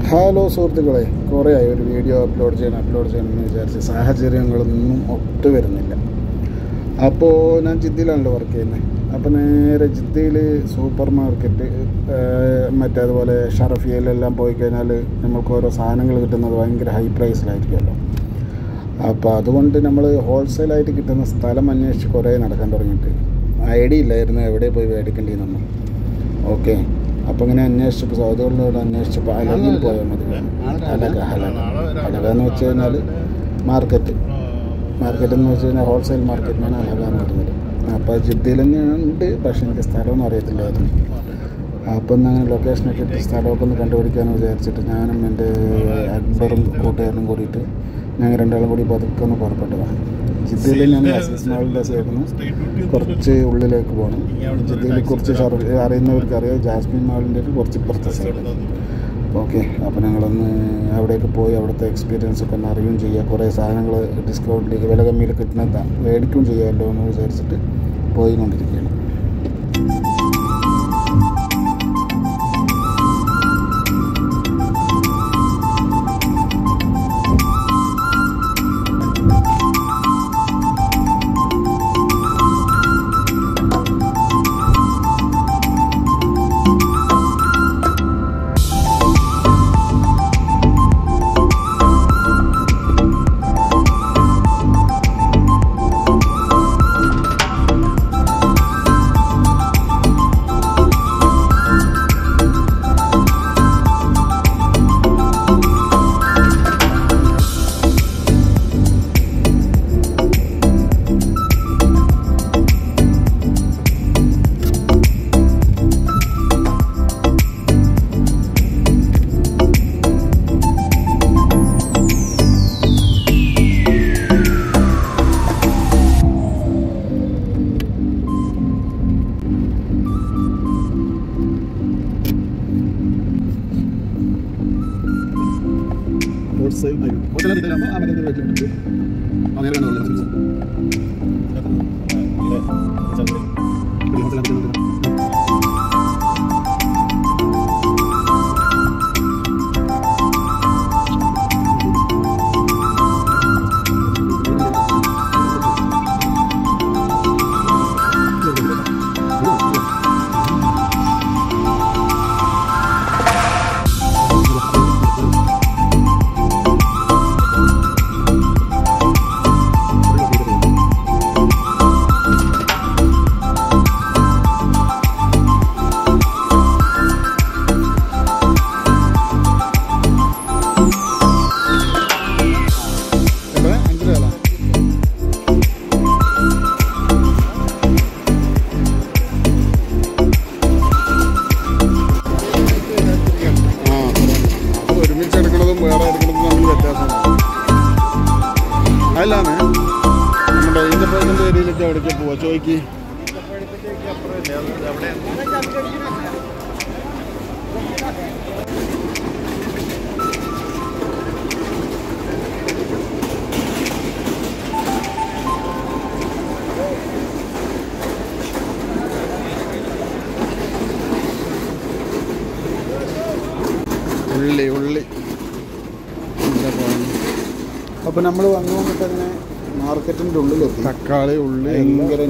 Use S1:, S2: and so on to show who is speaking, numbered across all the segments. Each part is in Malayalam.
S1: ഹലോ സുഹൃത്തുക്കളെ കുറേ ആയി ഒരു വീഡിയോ അപ്ലോഡ് ചെയ്യണം അപ്ലോഡ് ചെയ്യണം എന്ന് വിചാരിച്ച സാഹചര്യങ്ങളൊന്നും ഒത്തു വരുന്നില്ല അപ്പോൾ ഞാൻ ജിദ്ദയിലാണല്ലോ വർക്ക് ചെയ്യുന്നത് അപ്പോൾ നേരെ ജിദ്ദയിൽ സൂപ്പർ മാർക്കറ്റ് മറ്റേ അതുപോലെ ഷറഫിയയിലെല്ലാം പോയി കഴിഞ്ഞാൽ നമുക്ക് ഓരോ സാധനങ്ങൾ കിട്ടുന്നത് ഭയങ്കര ഹൈ പ്രൈസിലായിരിക്കുമല്ലോ അപ്പോൾ അതുകൊണ്ട് നമ്മൾ ഹോൾസെയിലായിട്ട് കിട്ടുന്ന സ്ഥലം അന്വേഷിച്ച് കുറേ നടക്കാൻ തുടങ്ങിയിട്ട് ഐഡിയ ഇല്ലായിരുന്നു എവിടെ പോയി മേടിക്കേണ്ടിയെന്നൊന്നും ഓക്കെ അപ്പോൾ ഇങ്ങനെ അന്വേഷിച്ചപ്പോൾ സൗദികളിലോട് അന്വേഷിച്ചപ്പോൾ അലകിൽ പോയാൽ മതി അലക ഹലക ഹലക എന്ന് വെച്ച് കഴിഞ്ഞാൽ മാർക്കറ്റ് മാർക്കറ്റ് എന്ന് വെച്ച് കഴിഞ്ഞാൽ ഹോൾസെയിൽ മാർക്കറ്റിനാണ് അലക എന്ന് പറയുന്നത് അപ്പോൾ ജിദ്ദയിൽ തന്നെയാണ് ഉണ്ട് പക്ഷേ എനിക്ക് സ്ഥലമൊന്നും അറിയത്തില്ലായിരുന്നു അപ്പോൾ ഒന്ന് അങ്ങനെ ലൊക്കേഷനൊക്കെ ഇട്ട് സ്ഥലമൊക്കെ ഒന്ന് കണ്ടുപിടിക്കാമെന്ന് വിചാരിച്ചിട്ട് ഞാനും എൻ്റെ അക്ബറും കൂട്ടുകാരനും കൂടിയിട്ട് ഞങ്ങൾ രണ്ടാളും കൂടി പതുക്കെ ഒന്ന് പുറപ്പെട്ടതാണ് ജിദ്ദയിൽ ഞാൻ അസീസ് മാളിൻ്റെ സൈഡിൽ നിന്ന് കുറച്ച് ഉള്ളിലേക്ക് പോകണം ജിദ്ദയിൽ കുറച്ച് ഷർ- അറിയുന്നവർക്ക് അറിയാം ജാസ്മിൻ മാളിൻ്റെ ഒക്കെ കുറച്ച് ഇപ്പുറത്തെ സൈഡ് ഓക്കെ അപ്പോൾ ഞങ്ങളൊന്ന് അവിടേക്ക് പോയി അവിടുത്തെ എക്സ്പീരിയൻസ് ഒക്കെ ഒന്ന് അറിയുകയും ചെയ്യുക കുറേ സാധനങ്ങൾ ഡിസ്കൗണ്ടിൽ വില കമ്മിയിൽ കിട്ടുന്നതാണ് മേടിക്കുകയും ചെയ്യാമല്ലോ എന്ന് വിചാരിച്ചിട്ട് പോയിക്കൊണ്ടിരിക്കുകയാണ് ഹോൾസെയിൽ ഹോൾസെയിൽ റീറ്റെയിലാകുമ്പോൾ ആ മറ്റേ റേറ്റിൽ കിട്ടും അങ്ങനെ തന്നെ ഉള്ളത് എവിടെ അഞ്ച് രൂപ ആ അത് ഒരുമിച്ച് എടുക്കുന്നതും വേറെ എടുക്കുന്നതും തമ്മിൽ വ്യത്യാസമാണ് അല്ലാന്ന് നമ്മുടെ ഈന്തപ്പഴത്തിൻ്റെ ഏരിയയിലേക്ക് എവിടേക്ക് പോവാ ചോയ്ക്ക് ഉള്ളി ഉള്ളി അപ്പോൾ നമ്മൾ വന്നു വന്നിട്ട് അങ്ങനെ മാർക്കറ്റിൻ്റെ ഉള്ളിലെത്തി തക്കാളി ഉള്ളി ഭയങ്കര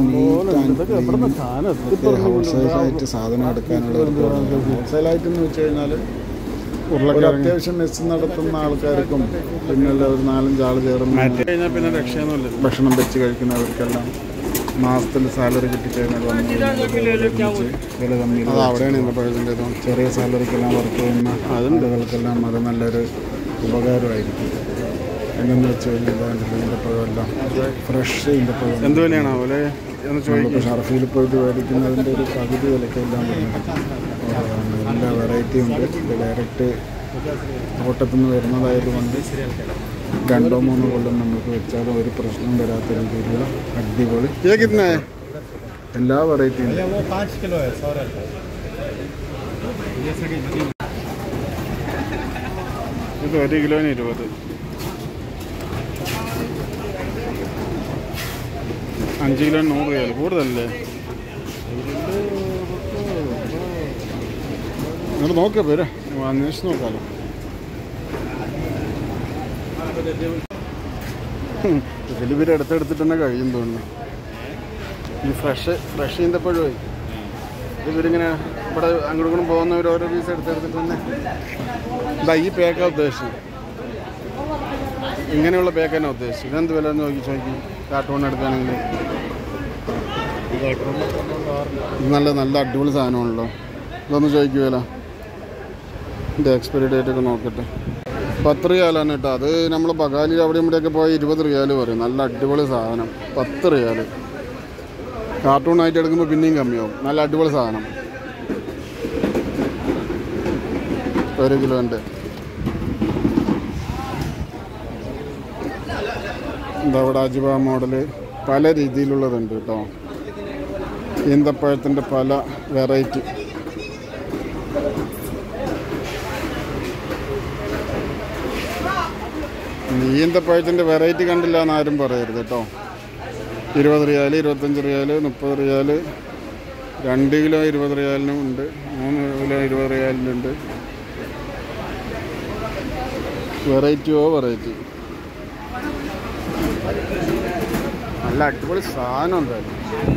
S1: ഹോൾസെയിലായിട്ട് സാധനം എടുക്കാനുള്ള ഹോൾസെയിലായിട്ട് എന്ന് വെച്ച് കഴിഞ്ഞാൽ ഒരു അത്യാവശ്യം മെസ്സ് നടത്തുന്ന ആൾക്കാർക്കും പിന്നെ ഒരു നാലഞ്ച് ആൾ ചേർന്ന്
S2: കഴിഞ്ഞാൽ പിന്നെ രക്ഷയൊന്നുമില്ല
S1: ഭക്ഷണം വെച്ച് കഴിക്കുന്നവർക്കെല്ലാം മാസത്തിൽ സാലറി കിട്ടിക്കഴിഞ്ഞാൽ വന്ന് ഒരുമിച്ച് വില കമ്മിയിൽ
S2: അത് അവിടെയാണ് ഇന്നപ്പോഴത്തിൻ്റെ
S1: ചെറിയ സാലറിക്കെല്ലാം വർക്ക് ചെയ്യുന്ന ആളുകൾക്കെല്ലാം അത് നല്ലൊരു ഉപകാരമായിരിക്കും എന്നു വെച്ച് കഴിഞ്ഞാൽ ഈന്തപ്പഴമെല്ലാം ഫ്രഷ് ഈന്തപ്പഴം
S2: എന്ത് വിലയാണ് അതുപോലെ എന്ന് ചോദിക്കും
S1: നമ്മളിപ്പോൾ ഷർഫിയിൽ പോയിട്ട് മേടിക്കുന്നതിൻ്റെ ഒരു പകുതി വിലക്കെല്ലാം വരുന്നുണ്ട് നല്ല വെറൈറ്റി ഉണ്ട് ഇത് ഡയറക്റ്റ് തോട്ടത്തിൽ നിന്ന് വരുന്നതായതുകൊണ്ട് രണ്ടോ മൂന്നോ കൊല്ലം നമുക്ക് വെച്ചാലും ഒരു പ്രശ്നം വരാത്ത രീതിയിലുള്ള അടിപൊളി
S2: ये कितना है
S1: എല്ലാ വെറൈറ്റിയും ഉണ്ട്
S3: वो पाँच किलो है सौ रुपये
S2: ഇത് ഒരു കിലോന് ഇരുപത് അഞ്ച് കിലോ നൂറ് രൂപ കൂടുതലല്ലേ നിങ്ങൾ നോക്കിയാ പേര് അന്വേഷിച്ച് നോക്കാമല്ലോ
S1: ഇതിലിവർ എടുത്തെടുത്തിട്ട് തന്നെ കഴിയും തോന്നുന്നു ഈ ഫ്രഷ് ഫ്രഷ് ഈന്തപ്പഴമായി ഇവരിങ്ങനെ ഇവിടെ അങ്ങോട്ടും ഇങ്ങോട്ടും പോകുന്നവർ ഓരോ പീസ് എടുത്തെടുത്തിട്ട് തന്നെ ഇതാ ഈ പേക്കാ ഉദ്ദേശിച്ചത് ഇങ്ങനെയുള്ള പേക്ക് തന്നെ ഉദ്ദേശിച്ചു ഇതെന്ത് വില എന്ന് നോക്കി ചോദിക്കും കാർട്ടൂൺ എടുക്കുകയാണെങ്കിൽ ഇത് നല്ല നല്ല അടിപൊളി സാധനമാണല്ലോ ഇതൊന്ന് ചോദിക്കുക വില ഇതിൻ്റെ എക്സ്പയറി ഡേറ്റ് ഒക്കെ നോക്കട്ടെ പത്ത് റിയാലാണ് കേട്ടോ അത് നമ്മൾ ബഗാലി അവിടെ ഇവിടെയൊക്കെ പോയി ഇരുപത് റിയാൽ പറയും നല്ല അടിപൊളി സാധനം പത്ത് റിയാൽ കാർട്ടൂണായിട്ട് എടുക്കുമ്പോൾ പിന്നെയും കമ്മിയാവും നല്ല അടിപൊളി സാധനം ഒരു കിലോൻ്റെ എന്താ ഇവിടെ അജുബ മോഡല് പല രീതിയിലുള്ളതുണ്ട് കേട്ടോ ഈന്തപ്പഴത്തിൻ്റെ പല വെറൈറ്റി ഈന്തപ്പഴത്തിൻ്റെ വെറൈറ്റി കണ്ടില്ല എന്ന് ആരും പറയരുത് കേട്ടോ ഇരുപത് റിയാൽ ഇരുപത്തഞ്ച് റിയാൽ മുപ്പത് റിയാൽ രണ്ട് കിലോ ഇരുപത് റിയാലിനും ഉണ്ട് മൂന്ന് കിലോ ഇരുപത് റിയാലിനുണ്ട് വെറൈറ്റിയോ വെറൈറ്റി നല്ല അടിപൊളി സാധനം എന്തായാലും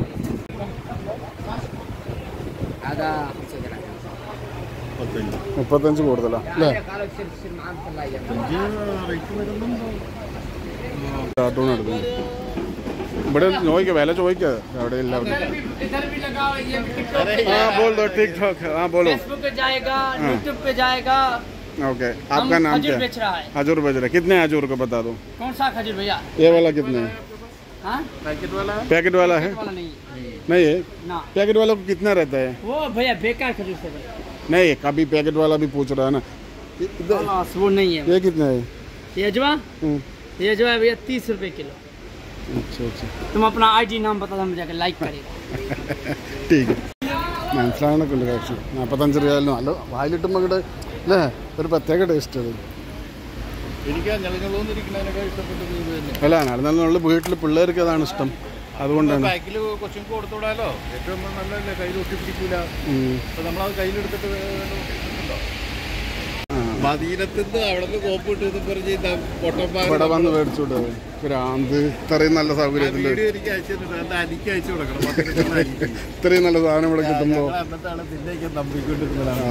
S3: هذا 5 جرام
S1: മുപ്പത്തഞ്ച് കൂടുതലാ അല്ലേ
S3: قالوا تصير تصير معاه في الله
S1: കാർട്ടൂൺ എടുക്കുന്നു ഇവിടെ ചോദിക്കാം വില ചോദിക്കാതെ അവിടെ ഇല്ല അവിടെ
S3: इधर भी लगाओ ये टिकटॉक
S1: हाँ बोल दो ठीक ठाक हाँ बोलो
S3: फेसबुक पे जाएगा
S1: हाँ।
S3: यूट्यूब पे जाएगा
S1: ओके
S3: हम
S1: आपका नाम
S3: खजूर
S1: क्या
S3: बेच रहा है
S1: हजूर बज रहा कितने हजूर को बता दो
S3: कौन सा खजूर भैया
S1: ये वाला कितने है
S3: हाँ
S1: पैकेट वाला है
S3: वाला नहीं
S1: नहीं है
S3: ना
S1: पैकेट वाला को कितना रहता है
S3: वो भैया बेकार खजूर से भाई
S1: नहीं कभी पैकेट वाला भी पूछ रहा है ना इधर-
S3: खलास, वो नहीं है
S1: ये कितना है
S3: ये जवा
S1: हम्म,
S3: ये जो है भैया तीस रुपए किलो
S1: अच्छा अच्छा
S3: तुम अपना आईडी नाम बता दो हम जाकर लाइक करेगा
S1: ടീക്ക് മനസ്സിലാകണൊക്കെ ഉണ്ട് കാശ് നാൽപ്പത്തഞ്ച് റിയാലിനും നല്ല വായിലിട്ടുമ്പോൾ ഇങ്ങോട്ട് അല്ലേ ഒരു പ്രത്യേക ടേസ്റ്റ് അത്
S2: എനിക്ക് ഞങ്ങളോന്നിരിക്കുന്നതിനൊക്കെ ഇഷ്ടപ്പെട്ടത് ഇത് തന്നെ
S1: അല്ല നല്ല നല്ല വീട്ടിൽ പിള്ളേർക്ക് അതാണ് ഇഷ്ടം അതുകൊണ്ടാണ്
S2: ബാക്കിൽ കൊച്ചിന് കൊടുത്തുവിടാലോ ഏറ്റവും നല്ലതല്ലേ കയ്യിൽ ഒട്ടിപ്പിടിക്കൂല
S1: ഉം.
S2: അപ്പൊ നമ്മളത് കയ്യിലെടുത്തിട്ട് ഉണ്ടോ
S1: ആ.
S2: മദീനത്തുനിന്ന് അവിടെ നിന്ന് കോപ്പ് ഇട്ടെന്ന് പറഞ്ഞ്
S1: ഇവിടെ വന്ന് മേടിച്ചോട്ടെ ഭ്രാന്ത് ഇത്രയും നല്ല സൗകര്യത്തിൽ
S2: വീഡിയോ എനിക്ക് അയച്ചു തന്നിട്ട് എന്റെ അനിക്ക് അയച്ചു കൊടുക്കണം പത്തിരണ്ട് അനിക്ക്.
S1: ഇത്രയും നല്ല സാധനം ഇവിടെ കിട്ടുമ്പോൾ
S2: ഞങ്ങൾ എന്നിട്ടാണ് പിന്നേക്ക് നമ്പിക്കൊണ്ടിരുന്നതാണ്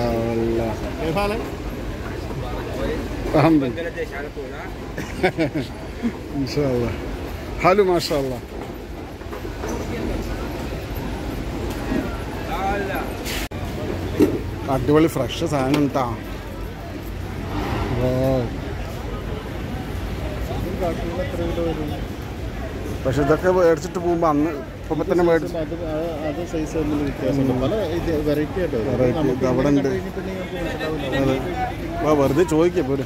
S1: ഹലോ മാഷാ അടിപൊളി ഫ്രഷ് സാധനം കേട്ടാ പക്ഷെ ഇതൊക്കെ മേടിച്ചിട്ട് പോകുമ്പോൾ അന്ന് ഇപ്പം തന്നെ മേടിച്ചു
S2: അത് ആ- അത് സൈസ് തമ്മിൽ വ്യത്യാസമുണ്ട് പല ഇത് വെറൈറ്റി ആയിട്ട് വരും.
S1: Variety
S2: നമുക്ക്
S1: ഇത് അവിടെ ഉണ്ട്.
S2: ഇങ്ങനെ കണ്ടു കഴിഞ്ഞിട്ടുണ്ടെങ്കിൽ നമുക്ക് മനസ്സിലാവില്ല.
S1: വാ വെറുതെ ചോദിക്കുക പോരെ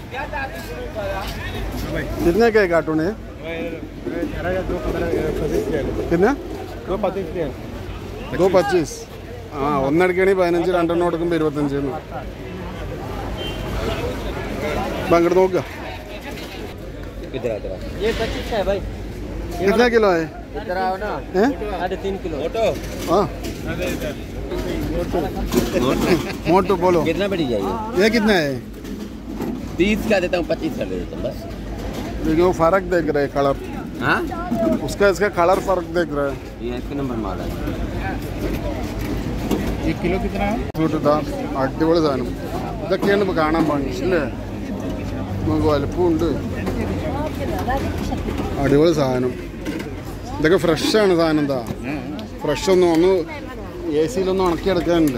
S1: കിतने കാർട്ടൂൺ പിന്നെ ദോ പച്ചീസ് ആ ഒന്നടിക്കണെങ്കിൽ പതിനഞ്ച് രണ്ടെണ്ണം കൊടുക്കുമ്പോൾ ഇരുപത്തഞ്ച് എന്ന് അപ്പം അങ്ങോട്ട് നോക്കുക
S3: इधर इधर ये पच्चीस का है भाई
S1: कितना किलो है
S3: इधर आओ ना
S1: हैं?
S3: साढ़े तीन किलो
S1: हाँ मोटू बोलो
S4: कितना बड़ी चाहिए
S1: ये कितना है
S4: तीस का देता हूँ पच्चीस का दे देता हूँ बस
S1: देखिए वो फर्क देख रहे हैं कलर
S4: हाँ
S1: उसका इसका कलर फर्क देख रहे हैं
S4: ये एक नंबर माल है
S2: ഈ കിലോ കിतना है
S1: സൂട്ടിട്ടാ അടിപൊളി സാധനം ഇതൊക്കെയാണ് ഇപ്പോൾ കാണാൻ ഭംഗി അല്ലേ നമുക്ക് വലുപ്പമുണ്ട് അടിപൊളി സാധനം ഇതൊക്കെ ഫ്രഷാണ് സാധനം എന്താ ഫ്രഷ് ഒന്നും ഒന്ന് എ സിയിലൊന്നും ഉണക്കിയെടുക്കാനുണ്ട്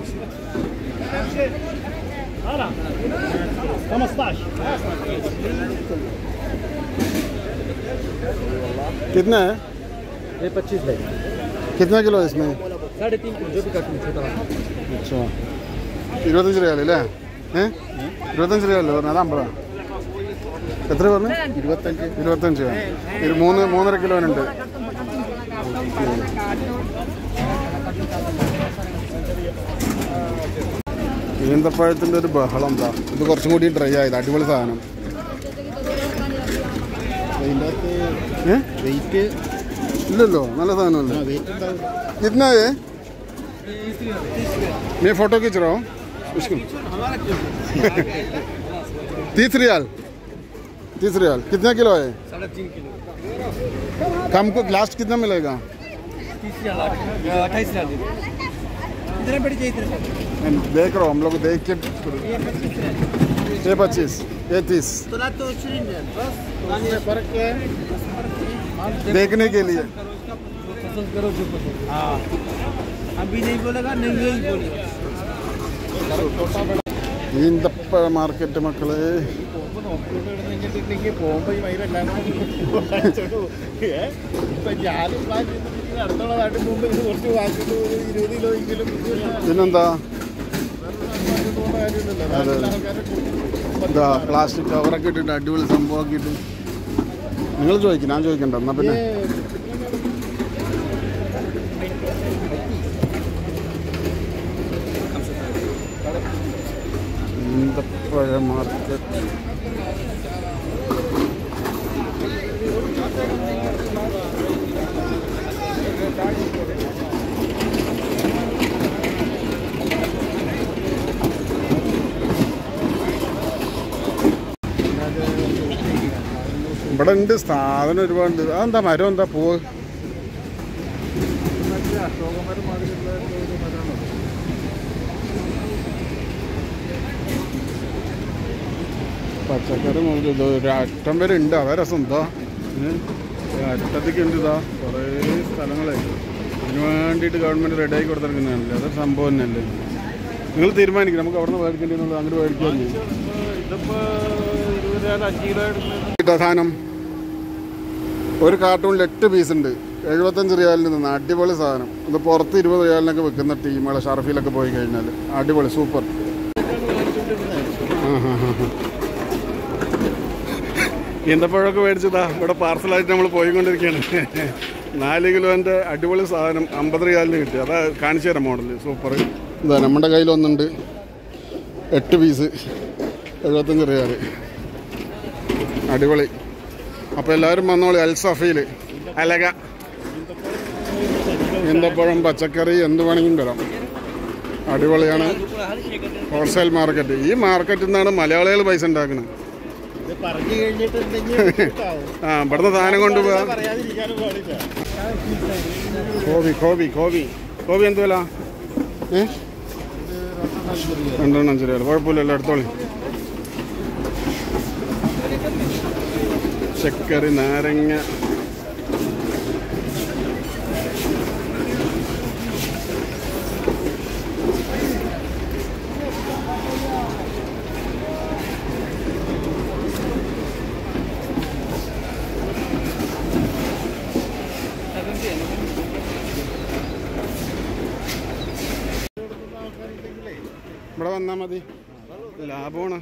S1: कितना है
S3: ये पच्चीस है
S1: कितना किलो है इसमें
S3: साढ़े तीन किलो जो भी काटूँ छोटा
S1: അച്ഛാ ഇരുപത്തഞ്ച് റിയാൽ അല്ലേ ഏ ഇരുപത്തഞ്ച് റിയാലോ പറഞ്ഞു അത് അമ്പതാ എത്ര പറഞ്ഞു ഇരുപത്തഞ്ച് ഇരുപത്തഞ്ച് ഇരു- മൂന്ന് മൂന്നര കിലോനുണ്ട് ഈന്തപ്പഴത്തിൻ്റെ ഒരു ബഹളം എന്താ ഇത് കുറച്ചും കൂടി ഡ്രൈ ആയത് അടിപൊളി സാധനം
S2: അതിൻ്റെ അകത്ത്
S1: ഏ
S2: വെയിറ്റ്
S1: ഇല്ലല്ലോ നല്ല സാധനമല്ലേ
S2: വെയിറ്റ് ഉണ്ടാവും
S1: कितना है मैं फोटो खींच रहा हूँ उसको तीस रियाल तीस रियाल कितने किलो है
S3: साढ़े तीन किलो
S1: कम को लास्ट कितना मिलेगा
S3: तीस रियाल अट्ठाईस रियाल दे दो। इतना बड़ी चाहिए इतना
S1: देख रहा हूँ हम लोग देख के
S3: ये पच्चीस रियाल
S1: ये पच्चीस ये तीस
S3: तोला तो इश्रीन रियाल बस
S2: उसमें फर्क क्या है
S1: देखने के लिए
S3: करो इसका जो पसंद करो जो पसंद हाँ अभी नहीं बोलेगा नहीं यही बोलेगा
S1: ഈന്തപ്പഴ മാർക്കറ്റ് മക്കളെ
S2: പോകുമ്പോൾ നോക്കിയിട്ട് ഇടുന്നെങ്കിൽ പോകുമ്പോൾ ഈ മയിലെല്ലാം കൂടെ വാങ്ങിച്ചോണ്ട് പോകും. ഏ? ഇപ്പൊ ഞാനും പ്ലാൻ ചെയ്തിട്ട് അടുത്തുള്ള നാട്ടിൽ പോകുമ്പോൾ ഇത് കുറച്ച് വാങ്ങിച്ചിട്ട് ഒരു ഇരുപത് കിലോ എങ്കിലും ഇത്
S1: പിന്നെന്താ
S2: വാങ്ങിച്ചിട്ട് പോകേണ്ട കാര്യമില്ലല്ലോ
S1: അതെ.
S2: നാട്ടിലെ ആൾക്കാരെ കൂട്ടി
S1: ഇതാ പ്ലാസ്റ്റിക് കവറൊക്കെ ഇട്ടിട്ട് അടിപൊളി സംഭവമാക്കിയിട്ട് നിങ്ങൾ ചോദിക്കും ഞാൻ ചോദിക്കണ്ട എന്നാ പിന്നെ ഈന്തപ്പഴ മാർക്കറ്റ് ഇവിടെ ഉണ്ട് സാധനം ഒരുപാടുണ്ട് അതെന്താ മരം എന്താ പൂവ്
S2: അശോകമരം മാതിരിയുള്ള ഒരു മരമാണോ
S1: പച്ചക്കറി മുതൽ ഇത് ഒരു അറ്റം വരെ ഉണ്ട് അതാ രസം എന്താ അറ്റത്തേക്ക് ഉണ്ട് ഇതാ കുറേ സ്ഥലങ്ങളെ അതിന് വേണ്ടിയിട്ട് ഗവൺമെൻറ് റെഡിയാക്കി കൊടുത്തിരിക്കുന്നതാണല്ലേ അതൊരു സംഭവം തന്നെയല്ലേ നിങ്ങൾ തീരുമാനിക്കും നമുക്ക് അവിടെ നിന്ന് മേടിക്കേണ്ടി അങ്ങോട്ട് മേടിക്കാമല്ലേ
S2: ഇതിപ്പോ ഇരുപത് രൂപ അഞ്ച് കിലോ എടുക്കുന്നത്
S1: ഇതാ സാധനം ഒരു കാർട്ടൂണിൽ എട്ട് പീസ് ഉണ്ട് എഴുപത്തഞ്ച് റിയാലിന് നിന്ന് അടിപൊളി സാധനം ഇത് പുറത്ത് ഇരുപത് റിയാലിനൊക്കെ വെക്കുന്ന ടീമുകളെ ഷർഫിലൊക്കെ പോയി കഴിഞ്ഞാൽ അടിപൊളി സൂപ്പർ ഈന്തപ്പഴമൊക്കെ മേടിച്ചതാ ഇവിടെ പാർസലായിട്ട് നമ്മൾ പോയിക്കൊണ്ടിരിക്കുകയാണ് നാല് കിലോൻ്റെ അടിപൊളി സാധനം അമ്പത് റിയാലിന് കിട്ടി അതാ കാണിച്ചു തരാം മോഡൽ സൂപ്പർ ഇതാ നമ്മുടെ കയ്യിലൊന്നുണ്ട് എട്ട് പീസ് എഴുപത്തഞ്ച് റിയാൽ അടിപൊളി അപ്പോൾ എല്ലാവരും വന്നോളി അൽസഫയിൽ അലക ഈന്തപ്പഴം പച്ചക്കറി എന്ത് വേണമെങ്കിലും വരാം അടിപൊളിയാണ് ഹോൾസെയിൽ മാർക്കറ്റ് ഈ മാർക്കറ്റിൽ നിന്നാണ് മലയാളികൾ പൈസ ഉണ്ടാക്കുന്നത്
S2: ഇത് പറഞ്ഞു കഴിഞ്ഞിട്ട് എന്തെങ്കിലും കിട്ടാവും
S1: ആ ഇവിടുന്ന് സാധനം കൊണ്ടുപോകാം
S2: പറയാതിരിക്കാനും പാടില്ല
S1: കോബി കോബി കോബി കോബി എന്ത് വില ഏ രണ്ടെണ്ണം അഞ്ച് രൂപ കുഴപ്പമില്ലല്ലോ എടുത്തോളി ചക്കറി നാരങ്ങ ഇവിടെ വന്നാൽ മതി ലാഭമാണ്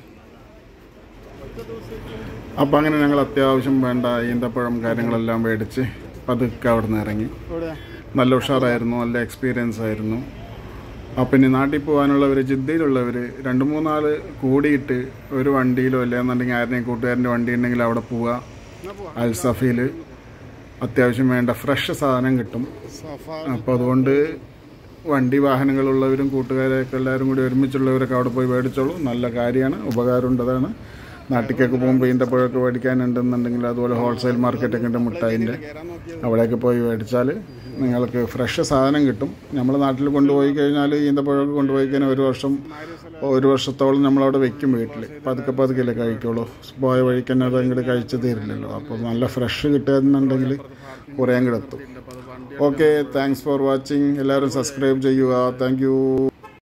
S1: അപ്പം അങ്ങനെ ഞങ്ങൾ അത്യാവശ്യം വേണ്ട ഈന്തപ്പഴം കാര്യങ്ങളെല്ലാം മേടിച്ച് പതുക്കെ അവിടെ നിന്ന് ഇറങ്ങി നല്ല ഉഷാറായിരുന്നു നല്ല എക്സ്പീരിയൻസ് ആയിരുന്നു അപ്പം ഇനി നാട്ടിൽ പോകാനുള്ളവർ ജിദ്ദയിലുള്ളവർ രണ്ട് മൂന്നാൾ കൂടിയിട്ട് ഒരു വണ്ടിയിലോ അല്ലെന്നുണ്ടെങ്കിൽ ആരുടെയും കൂട്ടുകാരൻ്റെ വണ്ടി ഉണ്ടെങ്കിൽ അവിടെ പോവുക അൽസഫയിൽ അത്യാവശ്യം വേണ്ട ഫ്രഷ് സാധനം കിട്ടും അപ്പോൾ അതുകൊണ്ട് വണ്ടി വാഹനങ്ങളുള്ളവരും കൂട്ടുകാരൊക്കെ എല്ലാവരും കൂടി ഒരുമിച്ചുള്ളവരൊക്കെ അവിടെ പോയി മേടിച്ചോളൂ നല്ല കാര്യമാണ് ഉപകാരമുണ്ടതാണ് നാട്ടിലേക്ക് പോകുമ്പോൾ ഈന്തപ്പഴമൊക്കെ മേടിക്കാനുണ്ടെന്നുണ്ടെങ്കിൽ അതുപോലെ ഹോൾസെയിൽ മാർക്കറ്റൊക്കെ ഉണ്ട് മുട്ടായിൻ്റെ അവിടെയൊക്കെ പോയി മേടിച്ചാൽ നിങ്ങൾക്ക് ഫ്രഷ് സാധനം കിട്ടും നമ്മൾ നാട്ടിൽ കൊണ്ടുപോയി കഴിഞ്ഞാൽ ഈന്തപ്പഴമൊക്കെ കൊണ്ടുപോയി കഴിഞ്ഞാൽ ഒരു വർഷം ഒരു വർഷത്തോളം നമ്മളവിടെ വെക്കും വീട്ടിൽ പതുക്കെ പതുക്കെയല്ലേ കഴിക്കുള്ളൂ പോയ വഴിക്ക് തന്നെ അത് അങ്ങോട്ട് കഴിച്ച് തീരില്ലല്ലോ അപ്പോൾ നല്ല ഫ്രഷ് കിട്ടുകയെന്നുണ്ടെങ്കിൽ കുറേ അങ്ങോട്ട് എത്തും ഓക്കെ താങ്ക്സ് ഫോർ വാച്ചിങ് എല്ലാവരും സബ്സ്ക്രൈബ് ചെയ്യുക താങ്ക്